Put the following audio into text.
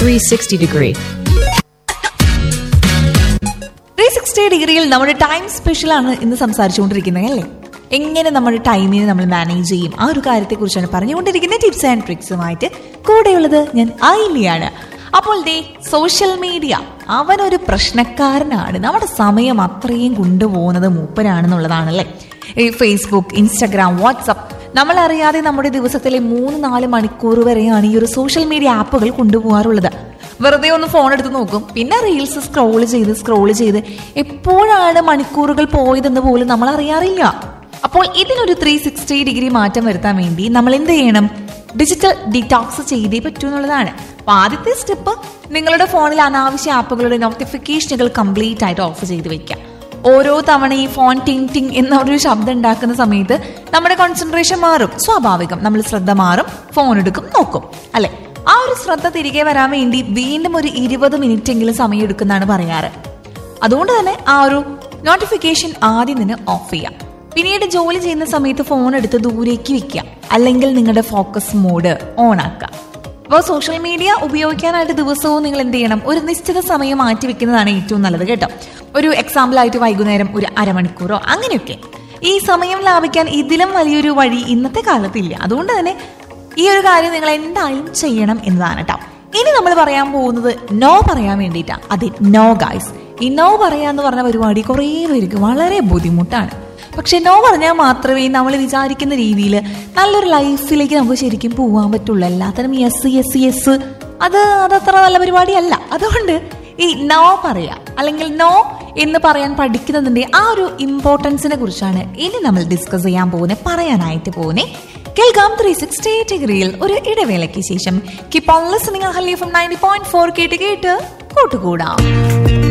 360 degree. Three sixty ഡിഗ്രിയിൽ നമ്മുടെ time special ആണ് ഇന്ന് സംസാരിച്ചുകൊണ്ടിരിക്കുന്നത് അല്ലേ എങ്ങനെ നമ്മുടെ ടൈമിനെ നമ്മൾ മാനേജ് ചെയ്യും ആ ഒരു കാര്യത്തെക്കുറിച്ചാണ് പറഞ്ഞുകൊണ്ടിരിക്കുന്ന ടിപ്സ് ആൻഡ് ട്രിക്സുമായിട്ട് കൂടെയുള്ളത് ഞാൻ ഐലിയാണ് അപ്പോൾ ദേ സോഷ്യൽ മീഡിയ അവനൊരു പ്രശ്നക്കാരനാണ് നമ്മുടെ സമയം അത്രയും കൊണ്ടുപോകുന്നത് മൂപ്പരാണെന്നുള്ളതാണല്ലേ ഈ ഫേസ്ബുക്ക് ഇൻസ്റ്റഗ്രാം വാട്സപ്പ് നമ്മൾ അറിയാതെ നമ്മുടെ ദിവസത്തിലെ മൂന്ന് നാല് മണിക്കൂർ വരെയാണ് ഈ ഒരു സോഷ്യൽ മീഡിയ ആപ്പുകൾ കൊണ്ടുപോകാറുള്ളത് വെറുതെ ഒന്ന് ഫോൺ എടുത്ത് നോക്കും പിന്നെ റീൽസ് സ്ക്രോൾ ചെയ്ത് സ്ക്രോൾ ചെയ്ത് എപ്പോഴാണ് മണിക്കൂറുകൾ പോയതെന്ന് പോലും നമ്മൾ അറിയാറില്ല അപ്പോൾ ഇതിനൊരു ത്രീ സിക്സ്റ്റി ഡിഗ്രി മാറ്റം വരുത്താൻ വേണ്ടി നമ്മൾ എന്ത് ചെയ്യണം ഡിജിറ്റൽ ഡിറ്റോക്സ് ചെയ്തേ പറ്റൂ എന്നുള്ളതാണ് അപ്പൊ ആദ്യത്തെ സ്റ്റെപ്പ് നിങ്ങളുടെ ഫോണിൽ അനാവശ്യ ആപ്പുകളുടെ നോട്ടിഫിക്കേഷനുകൾ കംപ്ലീറ്റ് ആയിട്ട് ഓഫ് ചെയ്ത് വെക്കാം ഓരോ തവണ ഈ ഫോൺ ടിങ് ടിങ് എന്ന ഒരു ശബ്ദം ഉണ്ടാക്കുന്ന സമയത്ത് നമ്മുടെ കോൺസെൻട്രേഷൻ മാറും സ്വാഭാവികം നമ്മൾ ശ്രദ്ധ മാറും ഫോൺ എടുക്കും നോക്കും അല്ലെ ആ ഒരു ശ്രദ്ധ തിരികെ വരാൻ വേണ്ടി വീണ്ടും ഒരു ഇരുപത് മിനിറ്റ് എങ്കിലും സമയം എടുക്കുന്നതാണ് പറയാറ് അതുകൊണ്ട് തന്നെ ആ ഒരു നോട്ടിഫിക്കേഷൻ ആദ്യം തന്നെ ഓഫ് ചെയ്യാം പിന്നീട് ജോലി ചെയ്യുന്ന സമയത്ത് ഫോൺ എടുത്ത് ദൂരേക്ക് വെക്കുക അല്ലെങ്കിൽ നിങ്ങളുടെ ഫോക്കസ് മോഡ് ഓൺ ആക്കുക അപ്പോൾ സോഷ്യൽ മീഡിയ ഉപയോഗിക്കാനായിട്ട് ദിവസവും നിങ്ങൾ എന്ത് ചെയ്യണം ഒരു നിശ്ചിത സമയം മാറ്റി വെക്കുന്നതാണ് ഏറ്റവും നല്ലത് കേട്ടോ ഒരു എക്സാമ്പിൾ ആയിട്ട് വൈകുന്നേരം ഒരു അരമണിക്കൂറോ അങ്ങനെയൊക്കെ ഈ സമയം ലാഭിക്കാൻ ഇതിലും വലിയൊരു വഴി ഇന്നത്തെ കാലത്തില്ല അതുകൊണ്ട് തന്നെ ഈ ഒരു കാര്യം നിങ്ങൾ എന്തായാലും ചെയ്യണം എന്നതാണ് കേട്ടോ ഇനി നമ്മൾ പറയാൻ പോകുന്നത് നോ പറയാൻ വേണ്ടിയിട്ടാണ് അതെ നോ ഗായ്സ് ഈ നോ പറയാന്ന് പറഞ്ഞ പരിപാടി കുറേ പേർക്ക് വളരെ ബുദ്ധിമുട്ടാണ് പക്ഷെ നോ പറഞ്ഞാൽ മാത്രമേ നമ്മൾ വിചാരിക്കുന്ന രീതിയിൽ നല്ലൊരു ലൈഫിലേക്ക് നമുക്ക് ശരിക്കും പോകാൻ പറ്റുള്ളൂ എല്ലാത്തരം യെസ് യെസ് യെസ് അത് അതത്ര നല്ല പരിപാടിയല്ല അതുകൊണ്ട് ഈ നോ പറയാ അല്ലെങ്കിൽ നോ എന്ന് പറയാൻ പഠിക്കുന്നതിന്റെ ആ ഒരു ഇമ്പോർട്ടൻസിനെ കുറിച്ചാണ് ഇനി നമ്മൾ ഡിസ്കസ് ചെയ്യാൻ പോകുന്നത് പറയാനായിട്ട് പോകുന്നേ കേൾക്കാം ത്രീ സിക്സ്റ്റി ഡിഗ്രിയിൽ ഒരു ഇടവേളയ്ക്ക് ശേഷം കിപ്പ് ഓൺ ലിസണിംഗ് ഹലി ഫ്രം നയൻറ്റി പോയിന്റ് ഫോർ കേട്ട് കേട്ട് കൂട്ടുകൂടാം